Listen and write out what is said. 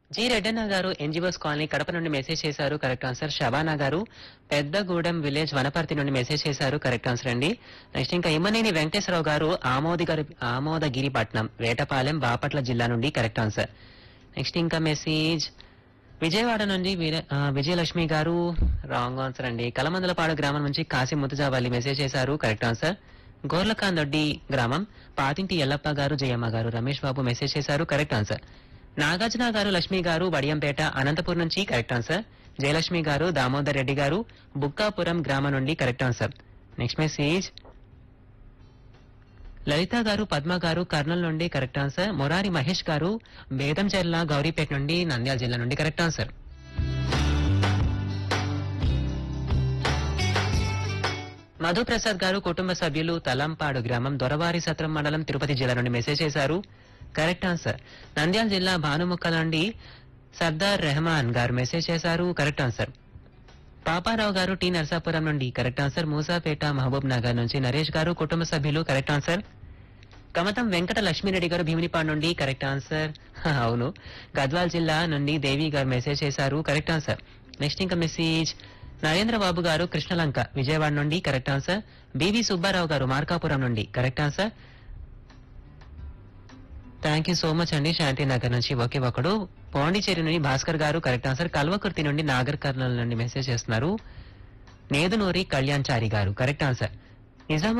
G రెడ్డన్న గారు NGOs colony Kadapa నుండి message చేశారు కరెక్ట్ ఆన్సర్ శబానా గారు పెద్దగూడెం విలేజ్ వనపర్తి నుండి మెసేజ్ చేశారు కరెక్ట్ ఆన్సర్ అండి నెక్స్ట్ ఇంకా ఇమ్మనేని వెంకటేశ్వరరావు గారు ఆమోదగిరి ఆమోదగిరిపట్నం వేటపాలెం బాపట్ల జిల్లా నుండి కరెక్ట్ ఆన్సర్ నెక్స్ట్ ఇంకా మెసేజ్ విజయవాడ నుండి వీర- ఆ, విజయలక్ష్మి గారు రాంగ్ ఆన్సర్ అండి కలమందలపాడు గ్రామం నుంచి కాశీ ముతుజావల్లి మెసేజ్ చేశారు కరెక్ట్ ఆన్సర్ గోర్లకాందొడ్డి గ్రామం పాతింటి ఎల్లప్ప గారు జయమ్మ గారు రమేష్ బాబు మెసేజ్ చేశారు కరెక్ట్ ఆన్సర్ నాగార్జున గారు లక్ష్మి గారు వడియంపేట అనంతపురం నుంచి కరెక్ట్ ఆన్సర్ జయలక్ష్మి గారు దామోదర్ రెడ్డి గారు బుక్కాపురం గ్రామం నుండి correct answer next message Lalitha garu Padma గారు కర్నూలు నుండి కరెక్ట్ ఆన్సర్ మొరారి మహేష్ గారు బేదంచెర్ల గౌరీపేట నుండి నంద్యాల జిల్లా నుండి కరెక్ట్ ఆన్సర్ మధుప్రసాద్ గారు కుటుంబ సభ్యులు తలంపాడు గ్రామం దొరవారి సత్రం మండలం తిరుపతి జిల్లా నుండి మెసేజ్ చేశారు కరెక్ట్ ఆన్సర్ నంద్యాల జిల్లా భానుముక్క నుండి సర్దార్ రెహమాన్ గారు మెసేజ్ చేశారు కరెక్ట్ ఆన్సర్ పాపారావు గారు టి నరసాపురం నుండి correct answer Musapeta Mahabubnagar నుంచి నరేష్ గారు కుటుంబ సభ్యులు కరెక్ట్ ఆన్సర్ కమతం వెంకట లక్ష్మీరెడ్డి గారు భీమినిపాడు నుండి కరెక్ట్ ఆన్సర్ హ, అవును గద్వాల్ జిల్లా నుండి దేవి గారు మెసేజ్ చేశారు కరెక్ట్ ఆన్సర్ నెక్స్ట్ ఇంకా మెసేజ్ నరేంద్ర బాబు గారు కృష్ణలంక విజయవాడ నుండి correct answer BV Subbarao garu Markapuram నుండి correct answer thank you so much అండి శాంతి నగర్ నుంచి ఒకే ఒకడు పాండిచేరి నుండి భాస్కర్ గారు కరెక్ట్ ఆన్సర్ కల్వకుర్తి నుండి నాగర్ కర్నూల్ నుండి మెసేజ్ చేస్తున్నారు నేదునూరి కళ్యాణ్ చారి గారు కరెక్ట్ ఆన్సర్ నిజామాబాద్